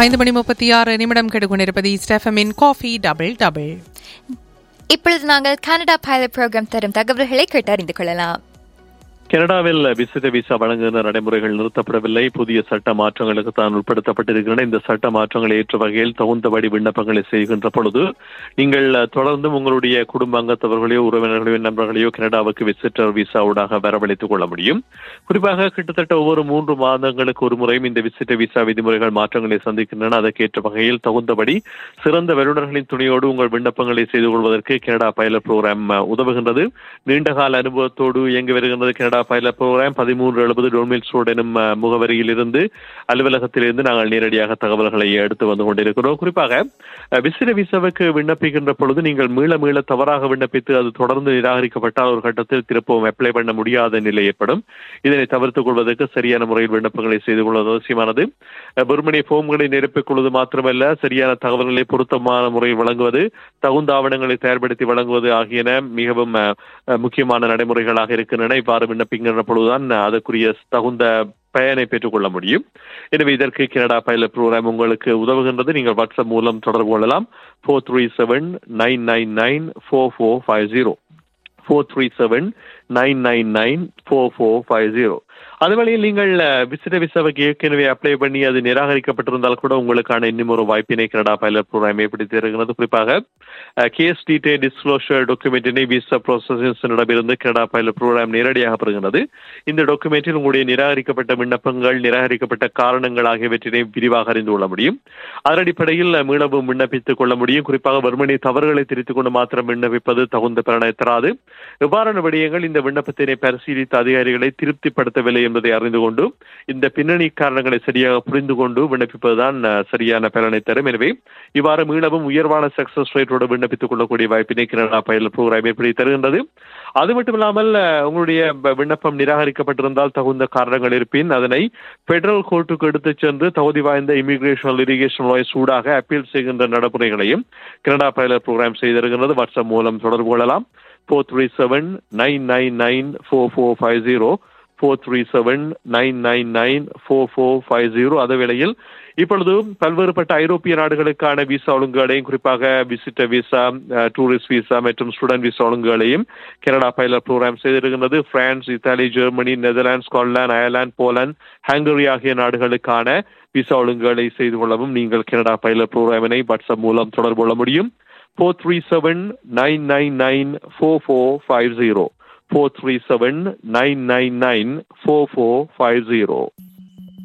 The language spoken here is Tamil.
ஐந்து மணி முப்பத்தி ஆறு நிமிடம் கெடுகொண்டிருப்பது ஸ்டெஃபமின் காஃபி டபுள் டபுள் இப்பொழுது நாங்கள் கனடா பைலட் ப்ரோக்ராம் தரும் தகவல்களை கேட்டறிந்து கொள்ளலாம் கனடாவில் விசித விசா வழங்குகிற நடைமுறைகள் நிறுத்தப்படவில்லை புதிய சட்ட மாற்றங்களுக்கு தான் உட்படுத்தப்பட்டிருக்கின்றன இந்த சட்ட மாற்றங்களை ஏற்ற வகையில் தகுந்தபடி விண்ணப்பங்களை செய்கின்ற பொழுது நீங்கள் தொடர்ந்து உங்களுடைய குடும்ப அங்கத்தவர்களையோ உறவினர்களையோ நண்பர்களையோ கனடாவுக்கு விசிட்டர் விசா ஊடாக வரவழைத்துக் கொள்ள முடியும் குறிப்பாக கிட்டத்தட்ட ஒவ்வொரு மூன்று மாதங்களுக்கு ஒரு முறையும் இந்த விசிட்டர் விசா விதிமுறைகள் மாற்றங்களை சந்திக்கின்றன அதற்கேற்ற வகையில் தகுந்தபடி சிறந்த வல்லுநர்களின் துணையோடு உங்கள் விண்ணப்பங்களை செய்து கொள்வதற்கு கனடா பைலட் ப்ரோக்ராம் உதவுகின்றது நீண்டகால அனுபவத்தோடு இயங்கி வருகின்றது கனடா பைலட் ப்ரோக்ராம் பதிமூன்று எழுபது டோன்மில்ஸ் ரோட் எனும் முகவரியில் இருந்து அலுவலகத்திலிருந்து நாங்கள் நேரடியாக தகவல்களை எடுத்து வந்து கொண்டிருக்கிறோம் குறிப்பாக விசிற விசாவுக்கு விண்ணப்பிக்கின்ற பொழுது நீங்கள் மீள மீள தவறாக விண்ணப்பித்து அது தொடர்ந்து நிராகரிக்கப்பட்டால் ஒரு கட்டத்தில் திருப்பவும் அப்ளை பண்ண முடியாத நிலை ஏற்படும் இதனை தவிர்த்துக் கொள்வதற்கு சரியான முறையில் விண்ணப்பங்களை செய்து கொள்வது அவசியமானது வெறுமனே போம்களை நிரப்பிக் கொள்வது மாத்திரமல்ல சரியான தகவல்களை பொருத்தமான முறையில் வழங்குவது தகுந்த ஆவணங்களை தயார்படுத்தி வழங்குவது ஆகியன மிகவும் முக்கியமான நடைமுறைகளாக இருக்கின்றன இவ்வாறு விண்ணப்பிக்கின்ற பொழுதுதான் அதற்குரிய தகுந்த பயனை பெற்றுக்கொள்ள முடியும் எனவே இதற்கு கனடா பைலட் ப்ரோக்ராம் உங்களுக்கு உதவுகின்றது நீங்கள் வாட்ஸ்அப் மூலம் தொடர்பு கொள்ளலாம் four three seven nine nine nine four four five zero four three seven nine nine nine four four five zero அதுவேளையில் நீங்கள் விசிட விசாவுக்கு ஏற்கனவே அப்ளை பண்ணி அது நிராகரிக்கப்பட்டிருந்தால் கூட உங்களுக்கான இன்னும் ஒரு வாய்ப்பினை கனடா பைலட் ப்ரோக்ராம் ஏற்படுத்தி இருக்கிறது குறிப்பாக கேஸ் டீட்டே டிஸ்க்ளோஷர் டாக்குமெண்டினை விசா ப்ராசஸிடமிருந்து கனடா பைலட் ப்ரோக்ராம் நேரடியாக பெறுகிறது இந்த டாக்குமெண்டில் உங்களுடைய நிராகரிக்கப்பட்ட விண்ணப்பங்கள் நிராகரிக்கப்பட்ட காரணங்கள் ஆகியவற்றினை விரிவாக அறிந்து கொள்ள முடியும் அதன் அடிப்படையில் மீளவும் விண்ணப்பித்துக் கொள்ள முடியும் குறிப்பாக வறுமனை தவறுகளை திரித்துக் கொண்டு மாத்திரம் விண்ணப்பிப்பது தகுந்த பலனை தராது எவ்வாறான விடயங்கள் இந்த விண்ணப்பத்தினை பரிசீலித்த அதிகாரிகளை திருப்திப்படுத்தவில்லை என்பதை அறிந்து கொண்டு இந்த பின்னணி காரணங்களை சரியாக புரிந்து கொண்டு விண்ணப்பிப்பதுதான் சரியான பலனை தரும் எனவே இவ்வாறு மீளவும் உயர்வான சக்சஸ் ரேட்டோடு விண்ணப்பித்துக் கொள்ளக்கூடிய வாய்ப்பினை கனடா பயில ப்ரோக்ராம் எப்படி தருகின்றது அது மட்டும் இல்லாமல் உங்களுடைய விண்ணப்பம் நிராகரிக்கப்பட்டிருந்தால் தகுந்த காரணங்கள் இருப்பின் அதனை பெடரல் கோர்ட்டுக்கு எடுத்துச் சென்று தகுதி வாய்ந்த இமிகிரேஷன் லிரிகேஷன் லாய்ஸ் ஊடாக அப்பீல் செய்கின்ற நடைமுறைகளையும் கனடா பைலட் ப்ரோக்ராம் செய்திருக்கிறது வாட்ஸ்அப் மூலம் தொடர்பு கொள்ளலாம் four three seven nine nine nine four four five zero four three seven nine nine nine four four five zero அதே வேளையில் இப்பொழுது பல்வேறுபட்ட ஐரோப்பிய நாடுகளுக்கான விசா ஒழுங்குகளையும் குறிப்பாக விசிட்டர் விசா டூரிஸ்ட் விசா மற்றும் ஸ்டூடெண்ட் விசா ஒழுங்குகளையும் கனடா பைலட் ப்ரோக்ராம் செய்திருக்கிறது France Italy Germany Netherlands Scotland Ireland Poland Hungary ஆகிய நாடுகளுக்கான விசா ஒழுங்குகளை செய்து கொள்ளவும் நீங்கள் கனடா பைலட் ப்ரோக்ராமினை வாட்ஸ்அப் மூலம் தொடர்பு கொள்ள முடியும் four three seven nine nine nine four four five zero four three seven nine nine nine four four five zero